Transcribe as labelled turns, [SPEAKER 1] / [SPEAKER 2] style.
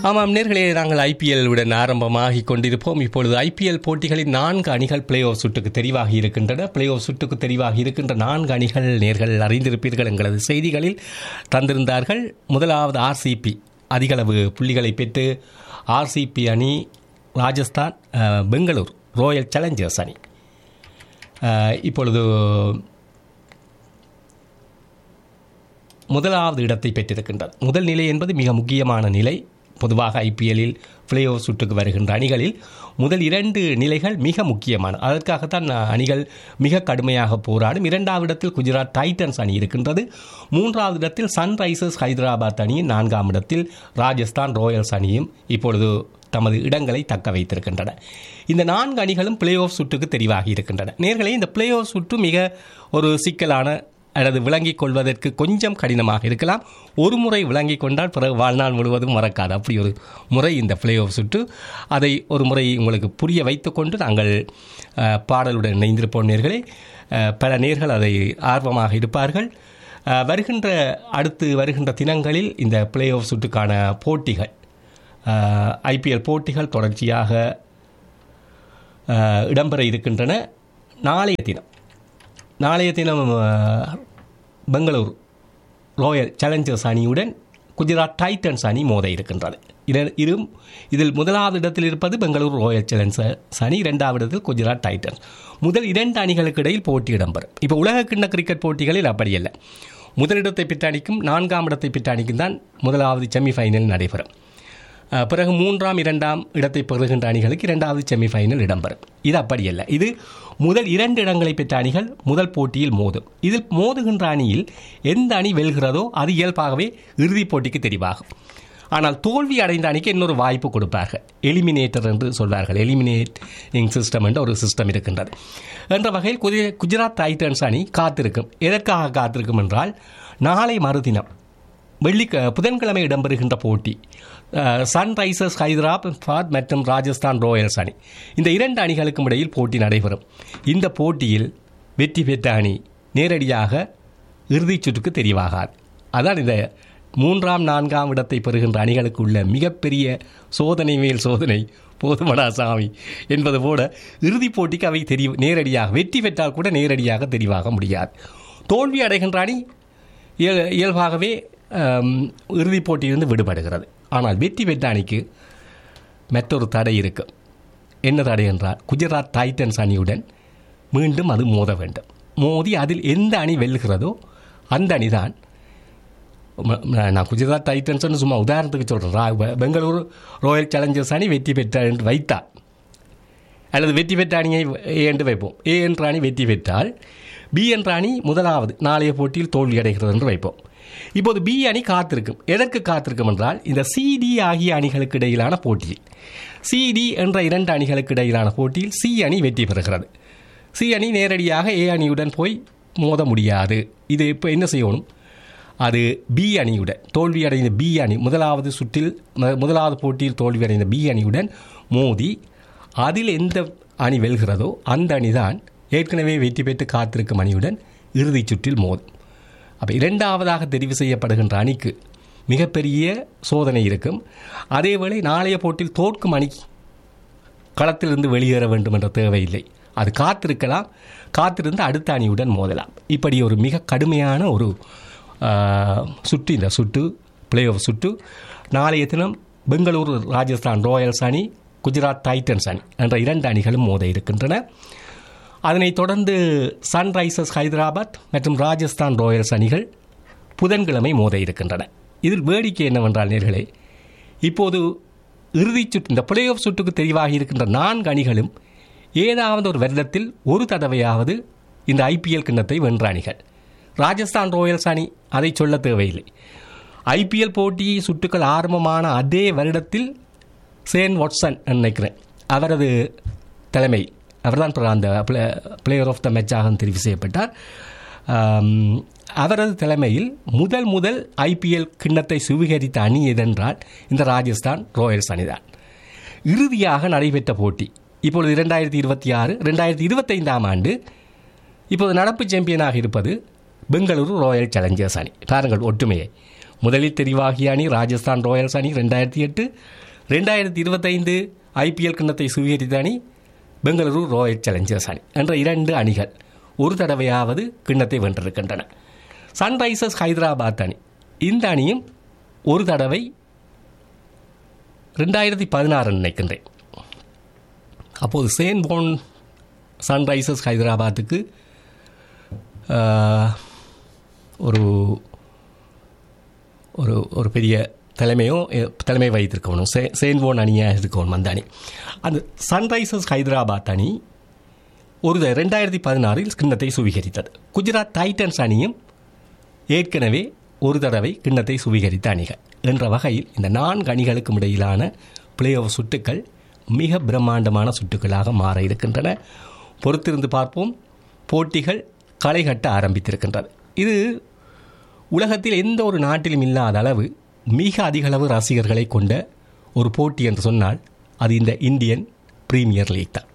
[SPEAKER 1] ஆமாம் நேர்களே நாங்கள் ஐபிஎல் உடன் ஆரம்பமாகி கொண்டிருப்போம் இப்பொழுது ஐபிஎல் போட்டிகளில் நான்கு அணிகள் பிளே ஆஃப் சுட்டுக்கு தெரிவாகி இருக்கின்றன பிளே ஆஃப் சுட்டுக்கு தெரிவாகி இருக்கின்ற நான்கு அணிகள் நேர்கள் அறிந்திருப்பீர்கள் எங்களது செய்திகளில் தந்திருந்தார்கள் முதலாவது ஆர்சிபி அதிகளவு புள்ளிகளை பெற்று ஆர்சிபி அணி ராஜஸ்தான் அஹ், பெங்களூர் ராயல் சேலஞ்சர்ஸ் அணி அஹ், இப்பொழுது முதலாவது இடத்தை பெற்றிருக்கின்றது முதல் நிலை என்பது மிக முக்கியமான நிலை பொதுவாக ஐபிஎல்லில் பிளே ஆஃப் சுட்டுக்கு வருகின்ற அணிகளில் முதல் இரண்டு நிலைகள் மிக முக்கியமான அதற்காகத்தான் அணிகள் மிக கடுமையாக போராடும் இரண்டாவது இடத்தில் குஜராத் டைட்டன்ஸ் அணி இருக்கின்றது மூன்றாவது இடத்தில் சன்ரைசர்ஸ் ஹைதராபாத் அணியும் நான்காம் இடத்தில் ராஜஸ்தான் ராயல்ஸ் அணியும் இப்பொழுது தமது இடங்களை தக்க வைத்திருக்கின்றன இந்த நான்கு அணிகளும் பிளே ஆஃப் சுட்டுக்கு தெரிவாகி இருக்கின்றன நேர்களே இந்த பிளே ஆஃப் சுற்று மிக ஒரு சிக்கலான அல்லது விளங்கிக் கொள்வதற்கு கொஞ்சம் கடினமாக இருக்கலாம் ஒரு முறை விளங்கிக் கொண்டால் பிறகு வாழ்நாள் முழுவதும் மறக்காது அப்படி ஒரு முறை இந்த பிளே ஆஃப் சுற்று அதை ஒரு முறை உங்களுக்கு புரிய வைத்துக்கொண்டு நாங்கள் அஹ், பாடலுடன் இணைந்திருப்போம் நேர்களே அஹ், பல நேர்கள் அதை ஆர்வமாக இருப்பார்கள் அஹ், வருகின்ற அடுத்து வருகின்ற தினங்களில் இந்த பிளே ஆஃப் சுற்றுக்கான போட்டிகள் ஐபிஎல் போட்டிகள் தொடர்ச்சியாக அஹ், இடம்பெற இருக்கின்றன நாளைய தினம் நாளைய தினம் அஹ், பெங்களூர் ராயல் சேலஞ்சர்ஸ் அணியுடன் குஜராத் டைட்டன்ஸ் அணி மோத இருக்கின்றது இர- இரும் இதில் முதலாவது இடத்தில் இருப்பது பெங்களூர் ராயல் சேலஞ்சர்ஸ் அணி இரண்டாவது இடத்தில் குஜராத் டைட்டன்ஸ் முதல் இரண்டு அணிகளுக்கு இடையில் போட்டி இடம்பெறும் இப்போ உலக கிண்ண கிரிக்கெட் போட்டிகளில் அப்படி அல்ல முதலிடத்தை பெற்ற அணிக்கும் நான்காம் இடத்தை பெற்ற அணிக்கும் தான் முதலாவது செமிஃபைனல் நடைபெறும் அஹ், பிறகு மூன்றாம் இரண்டாம் இடத்தை பெறுகின்ற அணிகளுக்கு இரண்டாவது செமிஃபைனல் இடம்பெறும் இது அப்படி அல்ல இது முதல் இரண்டு இடங்களை பெற்ற அணிகள் முதல் போட்டியில் மோதும் இதில் மோதுகின்ற அணியில் எந்த அணி வெல்கிறதோ அது இயல்பாகவே இறுதிப் போட்டிக்கு தெரிவாகும் ஆனால் தோல்வி அடைந்த அணிக்கு இன்னொரு வாய்ப்பு கொடுப்பார்கள் எலிமினேட்டர் என்று சொல்வார்கள் எலிமினேட்டிங் சிஸ்டம் என்ற ஒரு சிஸ்டம் இருக்கின்றது என்ற வகையில் குஜ- குஜராத் டைட்டன்ஸ் அணி காத்திருக்கும் எதற்காக காத்திருக்கும் என்றால் நாளை மறுதினம் வெள்ளி புதன்கிழமை இடம்பெறுகின்ற போட்டி சன்ரைசர்ஸ் ஹைதராபாத் மற்றும் ராஜஸ்தான் ராயல்ஸ் அணி இந்த இரண்டு அணிகளுக்கும் இடையில் போட்டி நடைபெறும் இந்த போட்டியில் வெற்றி பெற்ற அணி நேரடியாக இறுதிச் சுற்றுக்கு தெரிவாகாது அதான் இந்த மூன்றாம் நான்காம் இடத்தை பெறுகின்ற அணிகளுக்கு உள்ள மிகப்பெரிய சோதனை மேல் சோதனை போதுமடா சாமி என்பது போல இறுதிப் போட்டிக்கு அவை தெரி நேரடியாக வெற்றி பெற்றால் கூட நேரடியாக தெரிவாக முடியாது தோல்வி அடைகின்ற அணி இயல் இயல்பாகவே ஆம், இறுதிப் போட்டியிலிருந்து விடுபடுகிறது ஆனால் வெற்றி பெற்ற அணிக்கு மற்றொரு தடை இருக்கும் என்ன தடை என்றால் குஜராத் டைட்டன்ஸ் அணியுடன் மீண்டும் அது மோத வேண்டும் மோதி அதில் எந்த அணி வெல்கிறதோ அந்த அணிதான் ம- ம- நான் குஜராத் டைட்டன்ஸ்னு சும்மா உதாரணத்துக்கு சொல்கிறேன் பெங்களூரு ராயல் சேலஞ்சர்ஸ் அணி வெற்றி பெற்ற என்று வைத்தால் அல்லது வெற்றி பெற்ற அணியை ஏ என்று வைப்போம் ஏ என்ற அணி வெற்றி பெற்றால் பி என்ற அணி முதலாவது நாளைய போட்டியில் தோல்வி அடைகிறது என்று வைப்போம் இப்போது பி அணி காத்திருக்கும் எதற்கு காத்திருக்கும் என்றால் இந்த சிடி ஆகிய அணிகளுக்கு இடையிலான போட்டியில் சிடி என்ற இரண்டு அணிகளுக்கு இடையிலான போட்டியில் சி அணி வெற்றி பெறுகிறது சி அணி நேரடியாக ஏ அணியுடன் போய் மோத முடியாது இது இப்போ என்ன செய்யணும் அது பி அணியுடன் தோல்வி அடைந்த பி அணி முதலாவது சுற்றில் மு- முதலாவது போட்டியில் தோல்வி அடைந்த பி அணியுடன் மோதி அதில் எந்த அணி வெல்கிறதோ அந்த அணிதான் ஏற்கனவே வெற்றி பெற்று காத்திருக்கும் அணியுடன் இறுதிச் சுற்றில் மோதும் அப்போ இரண்டாவதாக தெரிவு செய்யப்படுகின்ற அணிக்கு மிகப்பெரிய சோதனை இருக்கும் அதேவேளை நாளைய போட்டியில் தோற்கும் அணி களத்திலிருந்து வெளியேற வேண்டும் என்ற தேவையில்லை அது காத்திருக்கலாம் காத்திருந்து அடுத்த அணியுடன் மோதலாம் இப்படி ஒரு மிக கடுமையான ஒரு ஆ, சுற்று இந்த சுற்று பிளே ஆஃப் சுற்று நாளைய தினம் பெங்களூரு ராஜஸ்தான் ராயல்ஸ் அணி குஜராத் டைட்டன்ஸ் அணி என்ற இரண்டு அணிகளும் மோத இருக்கின்றன அதனைத் தொடர்ந்து சன்ரைசர்ஸ் ஹைதராபாத் மற்றும் ராஜஸ்தான் ராயல்ஸ் அணிகள் புதன்கிழமை மோத இருக்கின்றன இதில் வேடிக்கை என்னவென்றால் நேர்களே இப்போது இறுதிச் சுற்று இந்த பிளே ஆஃப் சுற்றுக்கு தெரிவாகி இருக்கின்ற நான்கு அணிகளும் ஏதாவது ஒரு வருடத்தில் ஒரு தடவையாவது இந்த ஐபிஎல் கிண்ணத்தை வென்ற அணிகள் ராஜஸ்தான் ராயல்ஸ் அணி அதை சொல்ல தேவையில்லை ஐபிஎல் போட்டி சுற்றுக்கள் ஆரம்பமான அதே வருடத்தில் சேன் வாட்சன் நினைக்கிறேன் அவரது தலைமை அவர்தான் பிற- அந்த பிளேயர் ஆஃப் த மேட்சாக தெரிவு செய்யப்பட்டார் ஆம், அவரது தலைமையில் முதல் முதல் ஐபிஎல் கிண்ணத்தை சுவீகரித்த அணி எதென்றால் இந்த ராஜஸ்தான் ராயல்ஸ் அணிதான் இறுதியாக நடைபெற்ற போட்டி இப்பொழுது இரண்டாயிரத்தி இருபத்தி ஆறு ரெண்டாயிரத்தி இருபத்தைந்தாம் ஆண்டு இப்போது நடப்பு சாம்பியனாக இருப்பது பெங்களூரு ராயல் சேலஞ்சர்ஸ் அணி பாருங்கள் ஒற்றுமையை முதலில் தெரிவாகிய அணி ராஜஸ்தான் ராயல்ஸ் அணி ரெண்டாயிரத்தி எட்டு ரெண்டாயிரத்தி இருபத்தைந்து ஐபிஎல் கிண்ணத்தை சுவீகரித்த அணி பெங்களூரு ராயல் சேலஞ்சர்ஸ் அணி என்ற இரண்டு அணிகள் ஒரு தடவையாவது கிண்ணத்தை வென்றிருக்கின்றன சன்ரைசர்ஸ் ஹைதராபாத் அணி இந்த அணியும் ஒரு தடவை ரெண்டாயிரத்தி பதினாறு நினைக்கின்றேன் அப்போது சேன் போன் சன்ரைசர்ஸ் ஹைதராபாத்துக்கு ஆஹ், ஒரு ஒரு ஒரு பெரிய தலைமையோ எ- தலைமை வைத்திருக்கணும் சே சேன்வோன் அணியாக இருக்கணும் அந்த அணி அந்த சன்ரைசர்ஸ் ஹைதராபாத் அணி ஒரு த- ரெண்டாயிரத்தி பதினாறில் கிண்ணத்தை சுவீகரித்தது குஜராத் டைட்டன்ஸ் அணியும் ஏற்கனவே ஒரு தடவை கிண்ணத்தை சுவீகரித்த அணிகள் என்ற வகையில் இந்த நான்கு அணிகளுக்கும் இடையிலான பிளே ஆஃப் சுட்டுக்கள் மிக பிரம்மாண்டமான சுட்டுக்களாக மாற இருக்கின்றன பொறுத்திருந்து பார்ப்போம் போட்டிகள் களை கட்ட ஆரம்பித்திருக்கின்றது இது உலகத்தில் எந்த ஒரு நாட்டிலும் இல்லாத அளவு மிக அதிக அளவு ரசிகர்களை கொண்ட ஒரு போட்டி என்று சொன்னால் அது இந்த இந்தியன் பிரீமியர் லீக் தான்